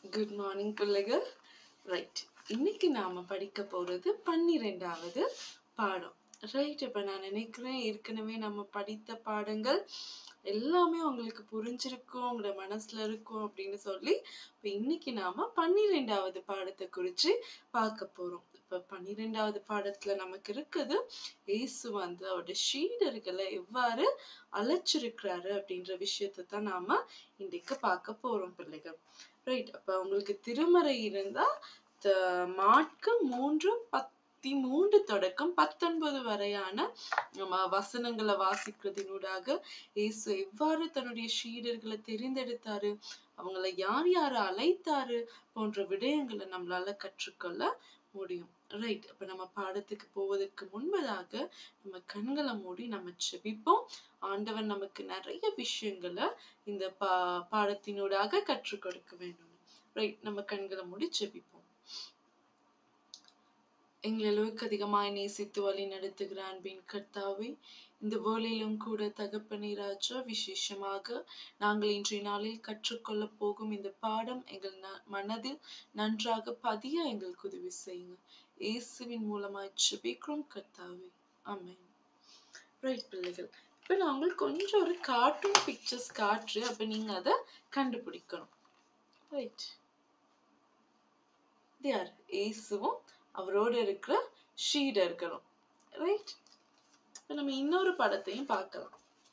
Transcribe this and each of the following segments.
good morning பிள்ளைகள் right இன்னைக்கு நாம படிக்க போறது பன்னிரெண்டாவது பாடம் ரைட் இப்ப நான் நினைக்கிறேன் ஏற்கனவே நம்ம படித்த பாடங்கள் எல்லாமே உங்களுக்கு புரிஞ்சிருக்கும் உங்களோட மனசுல இருக்கும் அப்படின்னு சொல்லி இப்ப இன்னைக்கு நாம பன்னிரெண்டாவது பாடத்தை குறிச்சு பார்க்க போறோம் இப்ப பன்னிரெண்டாவது பாடத்துல நமக்கு இருக்குது இயேசு வந்து அவருடைய ஷீடர்களை எவ்வாறு அழைச்சிருக்கிறாரு அப்படின்ற விஷயத்தை தான் நாம இன்னைக்கு பார்க்க போறோம் பிள்ளைகள் ரைட் அப்ப உங்களுக்கு திருமறை இருந்தா த- மாற்கு மூன்று பத்தி மூன்று தொடக்கம் பத்தொன்பது வரையான நம்ம வசனங்களை வாசிக்கிறதினூடாக இயேசு எவ்வாறு தன்னுடைய சீடர்களை தெரிந்தெடுத்தாரு அவங்கள யார் யார் அழைத்தாரு போன்ற விடயங்களை நம்மளால கற்றுக்கொள்ள முடியும் ரைட் அப்ப நம்ம பாடத்துக்கு போவதற்கு முன்பதாக நம்ம கண்களை மூடி நம்ம செபிப்போம் ஆண்டவன் நமக்கு நிறைய விஷயங்களை இந்த பா பாடத்தினூடாக கற்றுக் கொடுக்க வேண்டும் ரைட் நம்ம கண்களை மூடி செபிப்போம் எங்களை அளவுக்கு அதிகமாய் நேசித்து வழி நடத்துகிற அன்பின் கர்த்தாவே இந்த வேளையிலும் கூட தகப்பனே ராஜா விசேஷமாக நாங்கள் இன்றைய நாளில் கற்றுக்கொள்ள போகும் இந்த பாடம் எங்கள் ந- மனதில் நன்றாக பதிய எங்களுக்கு உதவி செய்யுங்க இயேசுவின் மூலமாய் ஜெபிக்கிறோம் கர்த்தாவே ஆமென் ரைட் பிள்ளைகள் இப்ப நாங்கள் கொஞ்சம் ஒரு கார்ட்டூன் பிக்சர்ஸ் காட்டுறு அப்ப நீங்க அதை கண்டுபிடிக்கணும் ரைட் இது யார் இயேசுவும் அவரோட இருக்கிற ஷீடர்களும் ரைட் இப்ப நம்ம இன்னொரு படத்தையும் பார்க்கலாம்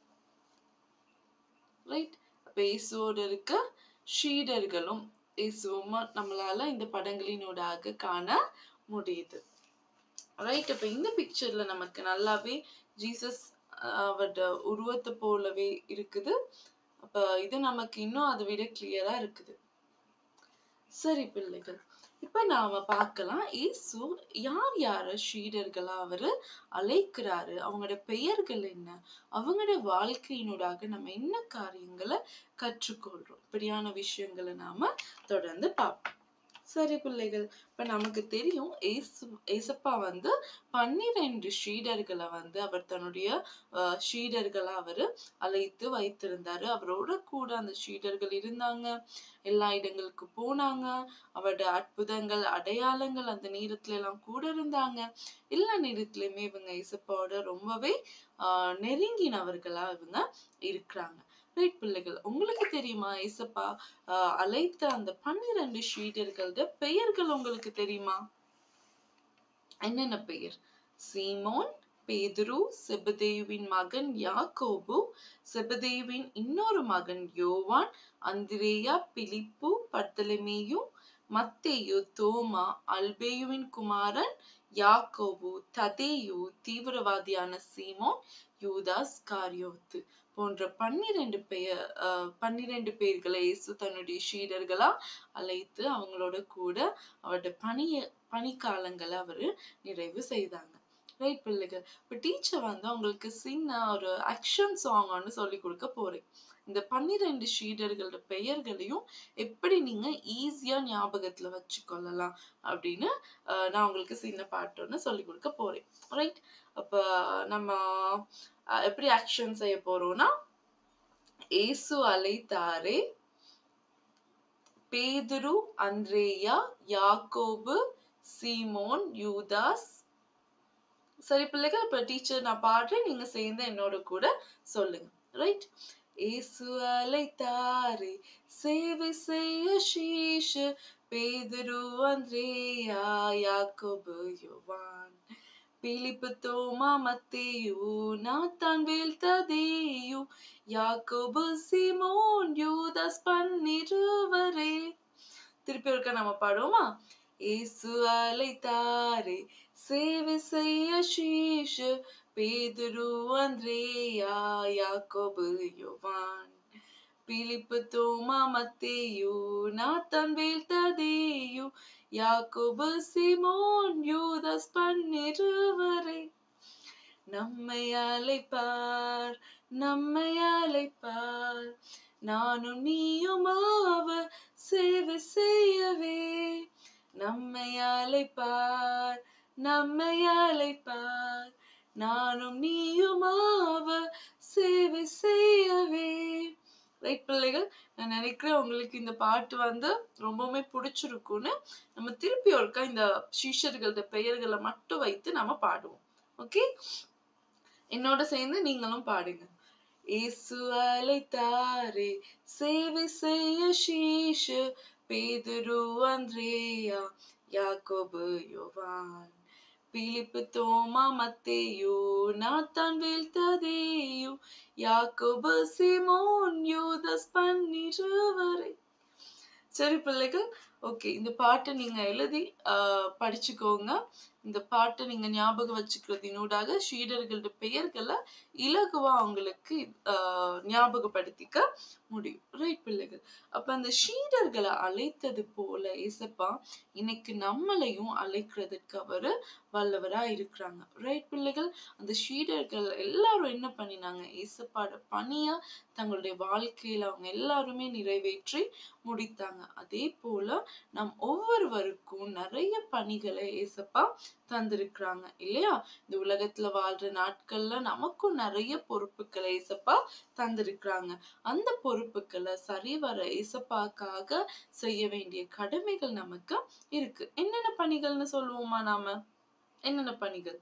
ரைட் அப்ப இயேசுவோட இருக்க ஷீடர்களும் இயேசுவும் நம்மளால இந்த படங்களினூடாக காண முடியுது ரைட் அப்ப இந்த பிக்சர்ல நமக்கு நல்லாவே ஜீசஸ் அவரோட உருவத்தை போலவே இருக்குது அப்ப இது நமக்கு இன்னும் அதை விட கிளியரா இருக்குது சரி பிள்ளைகள் இப்ப நாம பார்க்கலாம் இயேசு யார் யார ஷீடர்களா அவரு அழைக்கிறாரு அவங்களோட பெயர்கள் என்ன அவங்களோட வாழ்க்கையினூடாக நம்ம என்ன காரியங்களை கற்றுக்கொள்றோம் இப்படியான விஷயங்களை நாம தொடர்ந்து பார்ப்போம் சரி பிள்ளைகள் இப்ப நமக்கு தெரியும் ஏசு ஏசப்பா வந்து பன்னிரண்டு ஷீடர்களை வந்து அவர் தன்னுடைய அஹ், ஷீடர்களா அவரு அழைத்து வைத்திருந்தாரு அவரோட கூட அந்த ஷீடர்கள் இருந்தாங்க எல்லா இடங்களுக்கு போனாங்க அவரோட அற்புதங்கள் அடையாளங்கள் அந்த நேரத்துல எல்லாம் கூட இருந்தாங்க எல்லா நேரத்திலயுமே இவங்க ஏசப்பாவோட ரொம்பவே ஆஹ் நெருங்கினவர்களா இவங்க இருக்கிறாங்க ரைட் பிள்ளைகள் உங்களுக்கு தெரியுமா ஏசப்பா ஆஹ் அழைத்த அந்த பன்னிரண்டு ஷீடர்களோட பெயர்கள் உங்களுக்கு தெரியுமா என்னென்ன பெயர் சீமோன் பேதுரு செபதேயுவின் மகன் யாக்கோபு செபதேயுவின் இன்னொரு மகன் யோவான் அந்திரேயா பிலிப்பு பர்தலமேயு மத்தேயு தோமா அல்பேயுவின் குமாரன் யாக்கோபு ததேயு தீவிரவாதியான சீமோன் யூதாஸ் காரியோத்து போன்ற பன்னிரண்டு பெயர் அஹ், பன்னிரண்டு பேர்களை இயேசு தன்னுடைய சீடர்களா அழைத்து அவங்களோட கூட அவருடைய பணிய பணிக்காலங்களை அவரு நிறைவு செய்தாங்க ரைட் பிள்ளைகள் இப்ப டீச்சர் வந்து அவங்களுக்கு சின்ன ஒரு ஆக்ஷன் சாங் ஒன்று சொல்லி கொடுக்க போறேன் இந்த பன்னிரண்டு ஷீடர்களோட பெயர்களையும் எப்படி நீங்க ஈஸியா ஞாபகத்துல வச்சுக்கொள்ளலாம் அப்படின்னு அஹ், நான் உங்களுக்கு சின்ன பாட்டு ஒன்று சொல்லி கொடுக்க போறேன் ரைட் அப்ப நம்ம அஹ், எப்படி ஆக்ஷன் செய்ய போறோம்னா ஏசு அழைத்தாரே பேதுரு அந்திரேயா யாக்கோபு சீமோன் யூதாஸ் சரி பிள்ளைகள் இப்ப டீச்சர் நான் பாடுறேன் நீங்க சேர்ந்து என்னோட கூட சொல்லுங்க ரைட் ஏசு அழைத்தாரே சேவை செய்ய சீஷ பேதுரு அந்திரேயா யாக்கோபு யோவான் பிலிப்பு தோமா மத்தேயு நாத்தான் வேல் ததேயு யாக்கோபு சீமோன் யூதாஸ் பன்னிருவரே திருப்பி ஒருக்கா நம்ம பாடுவோமா ஏசு அழைத்தாரே சேவை செய்ய சீஷ பேதுரு அந்திரேயா யாக்கோபு யோவான் பிலிப்பு தோமா மத்தேயு நாத்தான் வேல் ததேயு யாக்கோபு சீமோன் யூதாஸ் பன்னிருவரே நம்மை அழைப்பார் நம்மை அழைப்பார் நானும் நீயுமாவ சேவை செய்யவே நம்மை அழைப்பார் நம்மை அழைப்பார் நானும் நீயுமாவ சேவை செய்யவே ரைட் பிள்ளைகள் நான் நினைக்கிறேன் உங்களுக்கு இந்த பாட்டு வந்து ரொம்பவுமே பிடிச்சிருக்கும்னு நம்ம திருப்பி ஒருக்கா இந்த சீஷர்களோட பெயர்களை மட்டும் வைத்து நம்ம பாடுவோம் ஓகே என்னோட சேர்ந்து நீங்களும் பாடுங்க இயேசு அழைத்தாரே சேவை செய்ய சீஷு பேதுரு அந்திரேயா யாக்கோபு யோவான் பிலிப்பு தோமா மத்தேயு நாத்தான் வீழ்த்ததேயு யாக்கோபு சிமோன் யூதஸ் பன்னிருவரை சரி பிள்ளைகள் ஓகே இந்த பாட்டை நீங்க எழுதி ஆஹ் படிச்சுக்கோங்க இந்த பாட்டை நீங்க ஞாபகம் வச்சுக்கிறதினூடாக சீடர்களோட பெயர்களை இலகுவா அவங்களுக்கு ஆஹ் ஞாபகப்படுத்திக்க முடியும் ரைட் பிள்ளைகள் அப்ப அந்த சீடர்களை அழைத்தது போல ஏசப்பா இன்னைக்கு நம்மளையும் அழைக்கிறதுக்கு அவரு வல்லவரா இருக்கிறாங்க ரைட் பிள்ளைகள் அந்த சீடர்கள் எல்லாரும் என்ன பண்ணினாங்க ஏசப்பாட பணிய தங்களுடைய வாழ்க்கையில அவங்க எல்லாருமே நிறைவேற்றி முடித்தாங்க அதே போல நம் ஒவ்வொருவருக்கும் நிறைய பணிகளை ஏசப்பா தந்திருக்கிறாங்க இல்லையா இந்த உலகத்துல வாழ்ற நாட்கள்ல நமக்கும் நிறைய பொறுப்புகளை ஏசப்பா தந்திருக்கிறாங்க அந்த பொறுப்புகளை சரிவர ஏசப்பாக்காக செய்ய வேண்டிய கடமைகள் நமக்கு இருக்கு என்னென்ன பணிகள்னு சொல்லுவோமா நாம என்னென்ன பணிகள்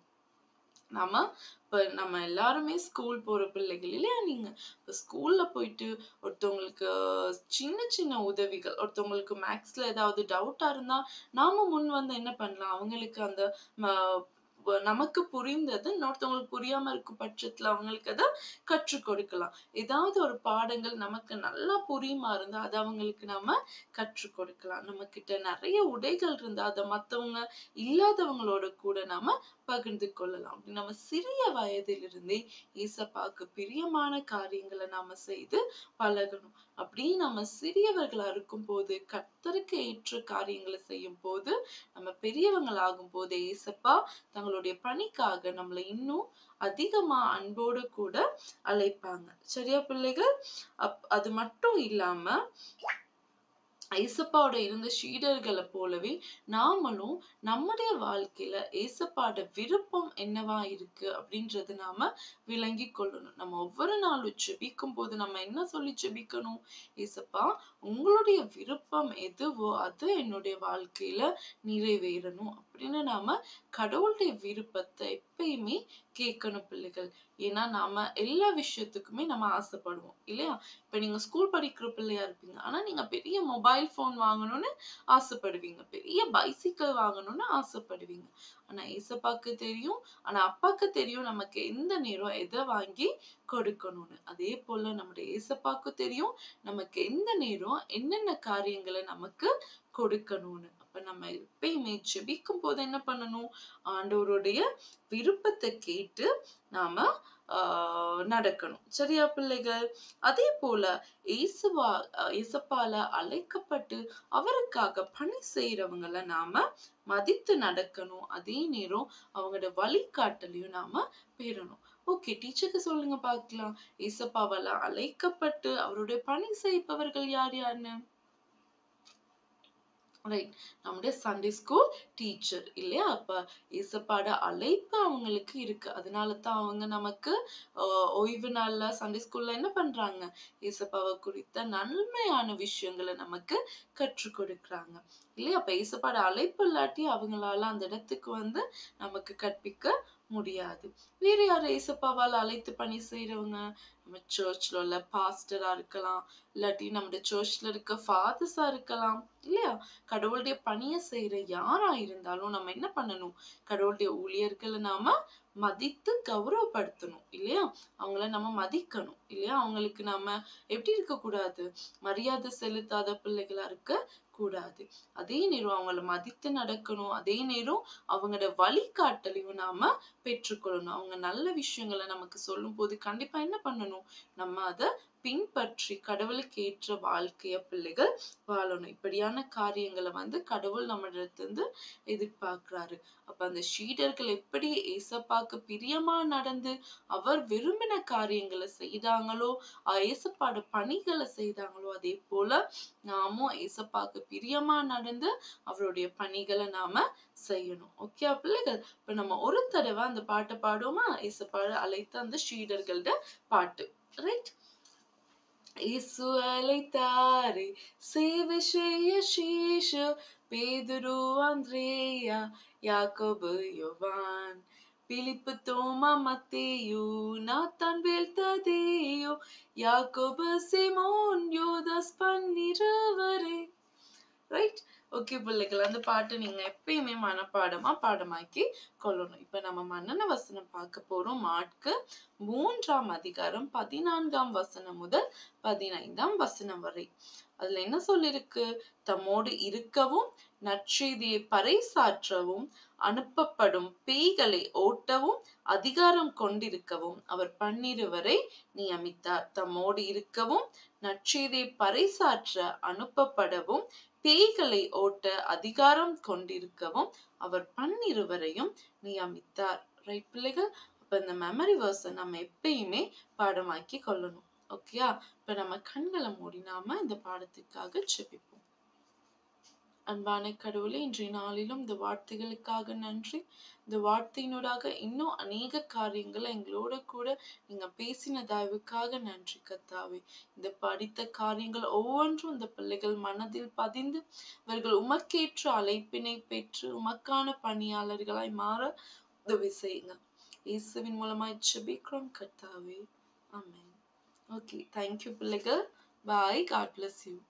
நாம இப்ப நம்ம எல்லாருமே ஸ்கூல் போற பிள்ளைகள் இல்லையா நீங்க இப்ப ஸ்கூல்ல போயிட்டு ஒருத்தவங்களுக்கு சின்ன சின்ன உதவிகள் ஒருத்தவங்களுக்கு மேக்ஸ்ல ஏதாவது டவுட்டா இருந்தா நாம முன் வந்து என்ன பண்ணலாம் அவங்களுக்கு அந்த ம- வ- நமக்கு புரிந்தது இன்னொருத்தவங்களுக்கு புரியாம இருக்கும் பட்சத்துல அவங்களுக்கு அதை கற்றுக் கொடுக்கலாம் ஏதாவது ஒரு பாடங்கள் நமக்கு நல்லா புரியுமா இருந்தா அதை அவங்களுக்கு நாம கற்றுக் கொடுக்கலாம் நம்ம கிட்ட நிறைய உடைகள் இருந்தா அதை மத்தவங்க இல்லாதவங்களோட கூட நாம பகிர்ந்து கொள்ளலாம் அப்படி நம்ம சிறிய வயதிலிருந்தே ஏசப்பாக்கு பிரியமான காரியங்களை நாம செய்து பழகணும் அப்படி நம்ம சிறியவர்களா இருக்கும் போது கர்த்தருக்கு ஏற்ற காரியங்களை செய்யும் போது நம்ம பெரியவங்களாகும் போது ஏசப்பா தங்களுடைய பணிக்காக நம்மளை இன்னும் அதிகமா அன்போடு கூட அழைப்பாங்க சரியா பிள்ளைகள் அப் அது மட்டும் இல்லாம ஏசப்பாவோட இருந்த சீடர்களை போலவே நாமளும் நம்முடைய வாழ்க்கையில ஏசப்பாட விருப்பம் என்னவா இருக்கு அப்படின்றது நாம விளங்கி கொள்ளணும் நம்ம ஒவ்வொரு நாளும் ஜெபிக்கும் போது நம்ம என்ன சொல்லி ஜெபிக்கணும் ஏசப்பா உங்களுடைய விருப்பம் எதுவோ அது என்னுடைய வாழ்க்கையில நிறைவேறணும் அப்படின்னு நாம கடவுளுடைய விருப்பத்தை எப்பயுமே கேட்கணும் பிள்ளைகள் ஏன்னா நாம எல்லா விஷயத்துக்குமே நம்ம ஆசைப்படுவோம் இல்லையா இப்ப நீங்க ஸ்கூல் படிக்கிற பிள்ளையா இருப்பீங்க ஆனா நீங்க பெரிய மொபைல் போன் வாங்கணும்னு ஆசைப்படுவீங்க பெரிய பைசிக்கிள் வாங்கணும்னு ஆசைப்படுவீங்க ஆனா ஏசப்பாக்கு தெரியும் ஆனா அப்பாக்கு தெரியும் நமக்கு எந்த நேரம் எதை வாங்கி கொடுக்கணும்னு அதே போல நம்முடைய ஏசப்பாக்கு தெரியும் நமக்கு எந்த நேரம் என்னென்ன காரியங்களை நமக்கு கொடுக்கணும்னு அப்ப நம்ம எப்பயுமே ஜெபிக்கும் போது என்ன பண்ணணும் ஆண்டவருடைய விருப்பத்தை கேட்டு நாம ஆஹ் நடக்கணும் சரியா பிள்ளைகள் அதே போல இயேசுவா அஹ் இயேசப்பால அழைக்கப்பட்டு அவருக்காக பணி செய்யறவங்கள நாம மதித்து நடக்கணும் அதே நேரம் அவங்களோட வழிகாட்டலையும் நாம பெறணும் ஓகே டீச்சருக்கு சொல்லுங்க பார்க்கலாம் இயேசப்பாவால அழைக்கப்பட்டு அவருடைய பணி செய்பவர்கள் யார் யாருன்னு ரைட் நம்முடைய சண்டே ஸ்கூல் டீச்சர் இல்லையா அப்ப இசப்பாட அழைப்பு அவங்களுக்கு இருக்கு அதனால தான் அவங்க நமக்கு ஆஹ் ஓய்வு நாள்ல சண்டே ஸ்கூல்ல என்ன பண்றாங்க இசப்பாவை குறித்த நன்மையான விஷயங்களை நமக்கு கற்றுக் கொடுக்குறாங்க இல்லையா அப்ப இசப்பாட அழைப்பு இல்லாட்டி அவங்களால அந்த இடத்துக்கு வந்து நமக்கு கற்பிக்க முடியாது வேற யாரு ஏசப்பாவால் அழைத்து பணி செய்யறவங்க நம்ம சர்ச்ல உள்ள பாஸ்டரா இருக்கலாம் இல்லாட்டி நம்முடைய சர்ச்ல இருக்க ஃபாதர்ஸா இருக்கலாம் இல்லையா கடவுளுடைய பணியை செய்யற யாரா இருந்தாலும் நம்ம என்ன பண்ணணும் கடவுளுடைய ஊழியர்களை நாம மதித்து கௌரவப்படுத்தணும் இல்லையா அவங்கள நம்ம மதிக்கணும் இல்லையா அவங்களுக்கு நாம எப்படி இருக்க கூடாது மரியாதை செலுத்தாத பிள்ளைகளா இருக்க கூடாது அதே நேரம் அவங்கள மதித்து நடக்கணும் அதே நேரம் அவங்களோட வழிகாட்டலையும் நாம பெற்றுக்கொள்ளணும் அவங்க நல்ல விஷயங்களை நமக்கு சொல்லும் போது கண்டிப்பா என்ன பண்ணணும் நம்ம அதை பின்பற்றி கடவுளுக்கு ஏற்ற வாழ்க்கைய பிள்ளைகள் வாழணும் இப்படியான காரியங்களை வந்து கடவுள் நம்மளிடத்திலிருந்து எதிர்பார்க்கிறாரு அப்ப அந்த சீடர்கள் எப்படி ஏசப்பாக்கு பிரியமா நடந்து அவர் விரும்பின காரியங்களை செய்தாங்களோ அஹ் ஏசப்பாட பணிகளை செய்தாங்களோ அதே போல நாமும் ஏசப்பாக்கு பிரியமா நடந்து அவருடைய பணிகளை நாம செய்யணும் ஓகே பிள்ளைகள் இப்ப நம்ம ஒரு தடவை அந்த பாட்டை பாடுவோமா ஏசப்பாட அழைத்த அந்த சீடர்களோட பாட்டு ரைட் இயேசு அழைத்தாரே சேவை செய்ய சீஷு பேதுரு அந்திரேயா யாக்கோபு யோவான் பிலிப்பு தோமா மத்தேயு நாத்தான் வேல்ததேயு யாக்கோபு சிமோன் யோதாஸ் பன்னிருவரே ரைட் ஓகே பிள்ளைகள் அந்த பாட்டு நீங்க எப்பயுமே மனப்பாடமா பாடமாக்கி கொள்ளணும் இப்ப நம்ம மன்னன வசனம் பார்க்க போறோம் மாட்கு மூன்றாம் அதிகாரம் பதினான்காம் வசனம் முதல் பதினைந்தாம் வசனம் வரை அதுல என்ன சொல்லிருக்கு தம்மோடு இருக்கவும் நற்செய்தியை பறைசாற்றவும் அனுப்பப்படும் பேய்களை ஓட்டவும் அதிகாரம் கொண்டிருக்கவும் அவர் பன்னிருவரை நியமித்தார் தம்மோடு இருக்கவும் நற்செய்தியை பறைசாற்ற அனுப்பப்படவும் பேய்களை ஓட்ட அதிகாரம் கொண்டிருக்கவும் அவர் பன்னிருவரையும் நியமித்தார் ரைட் பிள்ளைகள் அப்ப இந்த மெமரி வேர்ஸை நம்ம எப்பயுமே பாடமாக்கி கொள்ளணும் ஓகேயா இப்ப நம்ம கண்களை மூடி நாம இந்த பாடத்திற்காக செபிப்போம் அன்பான கடவுளே இன்றைய நாளிலும் இந்த வார்த்தைகளுக்காக நன்றி இந்த வார்த்தையினூடாக இன்னும் அநேக காரியங்களை எங்களோட கூட நீங்க பேசின தயவுக்காக நன்றி கத்தாவே இந்த படித்த காரியங்கள் ஒவ்வொன்றும் இந்த பிள்ளைகள் மனதில் பதிந்து இவர்கள் உமக்கேற்ற அழைப்பினை பெற்று உமக்கான பணியாளர்களாய் மாற உதவி செய்யுங்க இயேசுவின் மூலமாய் ஜெபிக்கிறோம் கத்தாவே ஆமென் ஓகே தேங்க்யூ பிள்ளைகள் பாய் காட் பிளஸ் யூ